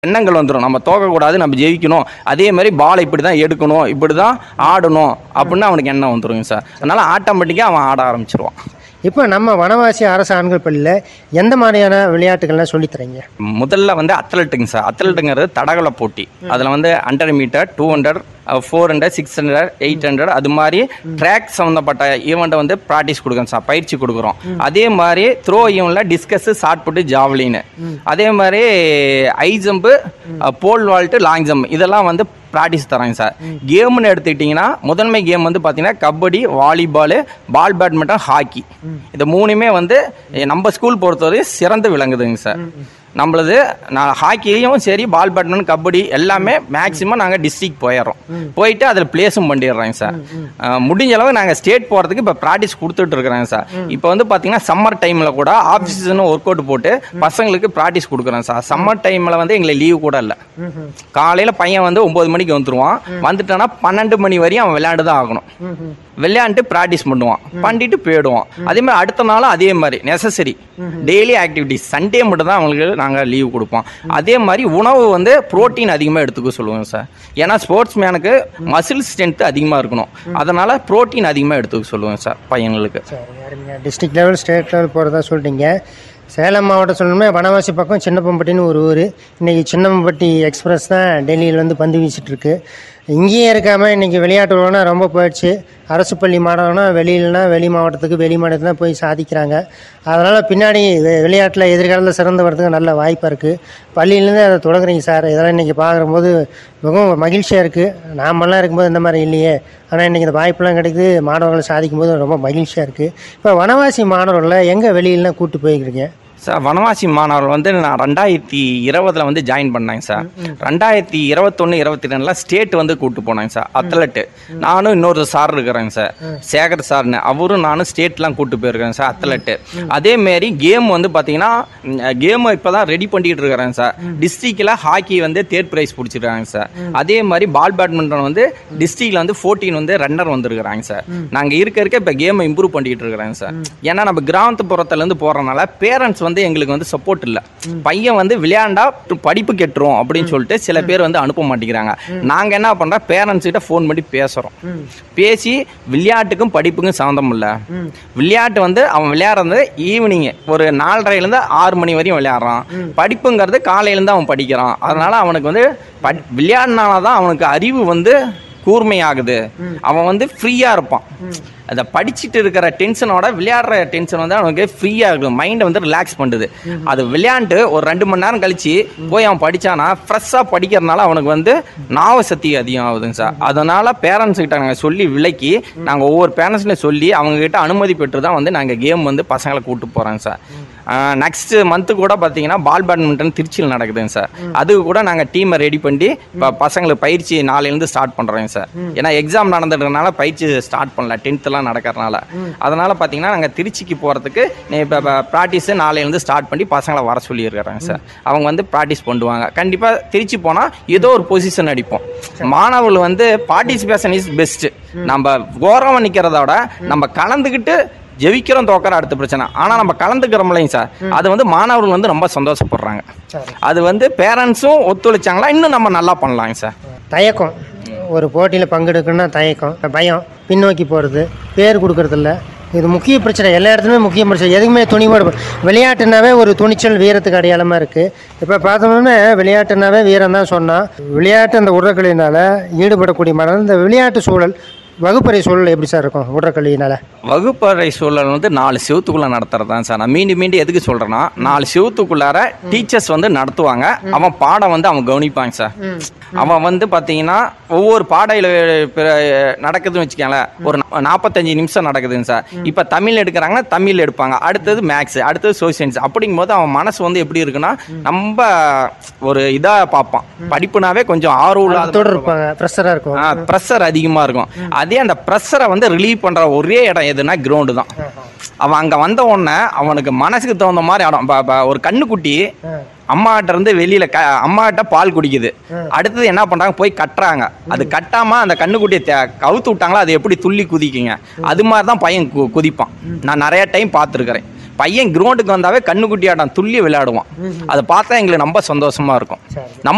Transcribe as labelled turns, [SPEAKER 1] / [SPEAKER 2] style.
[SPEAKER 1] எண்ணங்கள் வந்துடும் நம்ம தோக்கக்கூடாது நம்ம ஜெயிக்கணும் அதே மாதிரி பால் இப்படி தான் எடுக்கணும் இப்படி தான் ஆடணும் அப்படின்னு அவனுக்கு எண்ணம் வந்துருங்க சார் அதனால ஆட்டோமேட்டிக்காக அவன் ஆட ஆரம்பிச்சிருவான்
[SPEAKER 2] இப்போ நம்ம வனவாசி அரசு ஆண்கள் பள்ளியில் எந்த மாதிரியான விளையாட்டுகள்லாம் சொல்லித் தரீங்க
[SPEAKER 1] முதல்ல வந்து அத்லட்டுங்க சார் அத்லட்டுங்கிறது தடகள போட்டி அதில் வந்து hundred metre two hundred four hundred six hundred eight hundred அது மாதிரி ட்ராக் சம்மந்தப்பட்ட ஈவெண்ட்டை வந்து ப்ராக்டிஸ் கொடுக்குறோம் சார் பயிற்சி கொடுக்குறோம் அதே மாதிரி த்ரோ ஈவெண்ட்டில் டிஸ்கஸ் ஷார்ட் புட்டு ஜாவலின்னு அதே மாதிரி high jump pole vault long jump இதெல்லாம் வந்து ப்ராக்டிஸ் தராங்க சார் கேம்னு எடுத்துக்கிட்டிங்கன்னா முதன்மை கேம் வந்து பார்த்தீங்கன்னா kabaddi volleyball ball badminton hockey இந்த மூணுமே வந்து எ, நம்ம ஸ்கூல் பொறுத்தவரை சிறந்து விளங்குதுங்க சார் நம்மளது நான் ஹாக்கிலையும் சரி பால் பேட்மிண்டன் கபடி எல்லாமே மேக்ஸிமம் நாங்கள் டிஸ்ட்ரிக்ட் போயிடுறோம் போயிட்டு அதில் பிளேஸும் பண்ணிடுறோங்க சார் அஹ், முடிஞ்ச அளவு நாங்கள் ஸ்டேட் போகிறதுக்கு இப்போ ப்ராக்டிஸ் கொடுத்துட்டு இருக்கிறோங்க சார் இப்போ வந்து பார்த்தீங்கன்னா சம்மர் டைமில் கூட ஆஃப் சீசன் ஒர்க் அவுட் போட்டு பசங்களுக்கு ப்ராக்டிஸ் கொடுக்குறோம் சார் சம்மர் டைமில் வந்து எங்களுக்கு லீவு கூட இல்லை காலையில் பையன் வந்து ஒம்பது மணிக்கு வந்துருவான் வந்துட்டானா பன்னெண்டு மணி வரையும் அவன் விளையாண்டு தான் ஆகணும் விளையாண்டு ப்ராக்டிஸ் பண்ணுவான் பண்ணிட்டு போயிடுவான் அதே மாதிரி அடுத்த நாளும் அதே மாதிரி நெசசரி டெய்லி ஆக்டிவிட்டிஸ் சண்டே மட்டும் தான் அவங்களுக்கு நாங்கள் லீவ் கொடுப்போம் அதே மாதிரி உணவு வந்து புரோட்டீன் அதிகமாக எடுத்துக்க சொல்லுவோம் சார் ஏன்னா ஸ்போர்ட்ஸ் மேனுக்கு மசில் ஸ்ட்ரென்த் அதிகமாக இருக்கணும் அதனால புரோட்டீன் அதிகமாக எடுத்துக்க சொல்லுவோம் சார் பையங்களுக்கு
[SPEAKER 2] சரி யாருங்க டிஸ்ட்ரிக்ட் லெவல் ஸ்டேட் லெவல் போகிறதா சொல்லிட்டீங்க சேலம் மாவட்டம் சொல்லணுமே வனவாசி பக்கம் சின்னப்பம்பட்டின்னு ஒரு ஊர் இன்றைக்கி சின்னப்பம்பட்டி எக்ஸ்பிரஸ் தான் டெல்லியில் வந்து பந்து வீசிட்டு இருக்கு இங்கேயே இருக்காமல் இன்றைக்கி விளையாட்டு உலகம்னா ரொம்ப போயிடுச்சு அரசு பள்ளி மாணவனா வெளியிலனா வெளி மாவட்டத்துக்கு வெளி மாநிலத்தில் போய் சாதிக்கிறாங்க அதனால் பின்னாடி வெ- விளையாட்டில் எதிர்காலத்தில் சிறந்து வரதுக்கு நல்ல வாய்ப்பாக இருக்குது பள்ளியிலேருந்து அதை தொடங்குறீங்க சார் இதெல்லாம் இன்றைக்கி பார்க்கும்போது மிகவும் மகிழ்ச்சியாக இருக்குது நாமெல்லாம் இருக்கும்போது இந்த மாதிரி இல்லையே ஆனால் இன்றைக்கி இந்த வாய்ப்பெல்லாம் கிடைக்குது மாணவர்கள் சாதிக்கும் போது ரொம்ப மகிழ்ச்சியாக இருக்குது இப்போ வனவாசி மாணவர்களை எங்கே வெளியிலலாம் கூட்டு போய்க்கிறீங்க
[SPEAKER 1] சார் வனவாசி மாணவர்கள் வந்து நான் ரெண்டாயிரத்தி இருபதுல வந்து ஜாயின் பண்ணேங்க சார் ரெண்டாயிரத்தி இருபத்தொன்னு இருபத்தி ரெண்டுல ஸ்டேட் வந்து கூட்டு போனாங்க சார் அத்லட்டு நானும் இன்னொரு சார் இருக்கிறேங்க சார் சேகர் சார்னு அவரும் நானும் ஸ்டேட்லாம் கூட்டு போயிருக்கேன் சார் அத்லட்டு அதே மாரி கேம் வந்து பார்த்தீங்கன்னா கேம் இப்போ தான் ரெடி பண்ணிட்டு இருக்கிறேங்க சார் டிஸ்ட்ரிக்டில் ஹாக்கி வந்து தேர்ட் ப்ரைஸ் பிடிச்சிருக்காங்க சார் அதே மாதிரி பால் பேட்மிண்டன் வந்து டிஸ்ட்ரிக்ட்ல வந்து ஃபோர்டீன் வந்து ரன்னர் வந்திருக்கிறாங்க சார் நாங்கள் இருக்க இருக்க இப்போ கேமை இம்ப்ரூவ் பண்ணிட்டு இருக்கிறாங்க சார் ஏன்னா நம்ம கிராமத்துப்புறத்துலேருந்து போகிறனால பேரண்ட்ஸ் வந்து எங்களுக்கு வந்து சப்போர்ட் இல்லை பையன் வந்து விளையாண்டா படிப்பு கெட்டுரும் அப்படின்னு சொல்லிட்டு சில பேர் வந்து அனுப்ப மாட்டேங்கிறாங்க நாங்கள் என்ன பண்ணுறோம் பேரண்ட்ஸ் கிட்ட ஃபோன் பண்ணி பேசுகிறோம் பேசி விளையாட்டுக்கும் படிப்புக்கும் சம்மந்தம் இல்லை விளையாட்டு வந்து அவன் விளையாடுறது ஈவினிங் ஒரு நாலரைலேருந்து ஆறு மணி வரையும் விளையாடுறான் படிப்புங்கிறது காலையிலேருந்து அவன் படிக்கிறான் அதனால அவனுக்கு வந்து படி விளையாடினால தான் அவனுக்கு அறிவு வந்து கூர்மையாகுது அவன் வந்து ஃப்ரீயாக இருப்பான் அதை படிச்சுட்டு இருக்கிற டென்ஷனோட விளையாடுற டென்ஷன் வந்து அவனுக்கு ஃப்ரீயாக இருக்கும் மைண்டை வந்து ரிலாக்ஸ் பண்ணுது அது விளையாண்டு ஒரு ரெண்டு மணி நேரம் கழிச்சு போய் அவன் படிச்சானா ஃப்ரெஷ்ஷாக படிக்கிறதுனால அவனுக்கு வந்து ஞாபக சக்தி அதிகம் ஆகுதுங்க சார் அதனால பேரண்ட்ஸ் கிட்ட நாங்கள் சொல்லி விலக்கி நாங்கள் ஒவ்வொரு பேரண்ட்ஸ்லையும் சொல்லி அவங்க கிட்ட அனுமதி பெற்று தான் வந்து நாங்கள் கேம் வந்து பசங்களை கூப்பிட்டு போகிறோங்க சார் நெக்ஸ்ட் மந்த்து கூட பார்த்தீங்கன்னா பால் பேட்மிண்டன் திருச்சியில் நடக்குதுங்க சார் அதுக்கு கூட நாங்கள் டீமை ரெடி பண்ணி இப்போ பசங்களுக்கு பயிற்சி நாளையிலேருந்து ஸ்டார்ட் பண்ணுறோங்க சார் ஏன்னா எக்ஸாம் நடந்துடுறதுனால பயிற்சி ஸ்டார்ட் பண்ணல டென்த்லாம் நடக்கிறதுனால அதனால பார்த்தீங்கன்னா நாங்கள் திருச்சிக்கு போகிறதுக்கு இப்போ ப்ராக்டிஸு நாளையிலேருந்து ஸ்டார்ட் பண்ணி பசங்களை வர சொல்லியிருக்கிறாங்க சார் அவங்க வந்து ப்ராக்டிஸ் பண்ணுவாங்க கண்டிப்பாக திருச்சி போனால் ஏதோ ஒரு பொசிஷன் அடிப்போம் மாணவர்கள் வந்து பார்ட்டிசிபேஷன் இஸ் பெஸ்ட்டு நம்ம ஓரமாக நிற்கிறத விட நம்ம கலந்துக்கிட்டு ஜெயிக்கிறோம் தோக்கிற அடுத்த பிரச்சனை ஆனால் நம்ம கலந்துக்கிறோம்லைங்க சார் அது வந்து மாணவர்கள் வந்து ரொம்ப சந்தோஷப்படுறாங்க
[SPEAKER 2] சரி.
[SPEAKER 1] அது வந்து பேரண்ட்ஸும் ஒத்துழைச்சாங்களா இன்னும் நம்ம நல்லா பண்ணலாங்க சார்
[SPEAKER 2] தயக்கம் ஒரு போட்டியில் பங்கெடுக்கணும்னா தயக்கம் பயம் பின்னோக்கி போகிறது பேர் கொடுக்கறதில்ல இது முக்கிய பிரச்சனை எல்லா இடத்துலையுமே முக்கிய பிரச்சனை எதுக்குமே துணிவோடு விளையாட்டுனாவே ஒரு துணிச்சல் வீரத்துக்கு அடையாளமாக இருக்குது இப்போ பார்த்தோம்னா விளையாட்டுனாவே வீரம் தான் சொன்னால் விளையாட்டு அந்த உடற்கல்வியினால் ஈடுபடக்கூடிய மாணவர்கள் இந்த விளையாட்டு சூழல் வகுப்பறை சூழல் எப்படி சார் இருக்கும் உடற்கல்வியினால்
[SPEAKER 1] வகுப்பறை சூழல் வந்து நாலு செவத்துக்குள்ள நடத்துறது தான் சார் நான் மீண்டும் மீண்டும் எதுக்கு சொல்றேன்னா நாலு செவத்துக்குள்ளார டீச்சர்ஸ் வந்து நடத்துவாங்க அவன் பாடம் வந்து அவன் கவனிப்பாங்க சார் அவன் வந்து பாத்தீங்கன்னா ஒவ்வொரு பாடையில் நடக்குதுன்னு வச்சுக்கோங்களேன் ஒரு நா- நாற்பத்தஞ்சு நிமிஷம் நடக்குதுங்க சார் இப்போ தமிழ் எடுக்கிறாங்கன்னா தமிழ் எடுப்பாங்க அடுத்தது மேக்ஸ் அடுத்தது சோசியன்ஸ் அப்படிங்கும்போது அவன் மனசு வந்து எப்படி இருக்குன்னா ரொம்ப ஒரு இதாக பார்ப்பான் படிப்புனாவே கொஞ்சம் ஆர்வம் இல்லாத
[SPEAKER 2] அதோடு இருப்பாங்க ப்ரெஷராக இருக்கும்
[SPEAKER 1] ப்ரெஷர் அதிகமாக இருக்கும் அதே அந்த ப்ரெஷரை வந்து ரிலீவ் பண்ணுற ஒரே இடம் எதுனா கிரவுண்டு தான் அவன் அங்கே வந்த உடனே அவனுக்கு மனசுக்கு தகுந்த மாதிரி இடம் இப்போ இப்போ ஒரு கண்ணுக்குட்டி அம்மாட்ட இருந்து வெளியில க அம்மாட்ட பால் குடிக்குது அடுத்தது என்ன பண்றாங்க போய் கட்டுறாங்க அது கட்டாம அந்த கண்ணுக்குட்டியை தே- கவுத்து விட்டாங்களா அது எப்படி துள்ளி குதிக்குங்க அது மாதிரி தான் பையன் கு- குதிப்பான் நான் நிறைய டைம் பார்த்துருக்கிறேன் பையன் கிரவுண்டுக்கு வந்தாவே கண்ணுக்குட்டி ஆட்டம் துள்ளி விளையாடுவான் அதை பார்த்தா எங்களுக்கு ரொம்ப சந்தோஷமா இருக்கும்
[SPEAKER 2] சரி.
[SPEAKER 1] நம்ம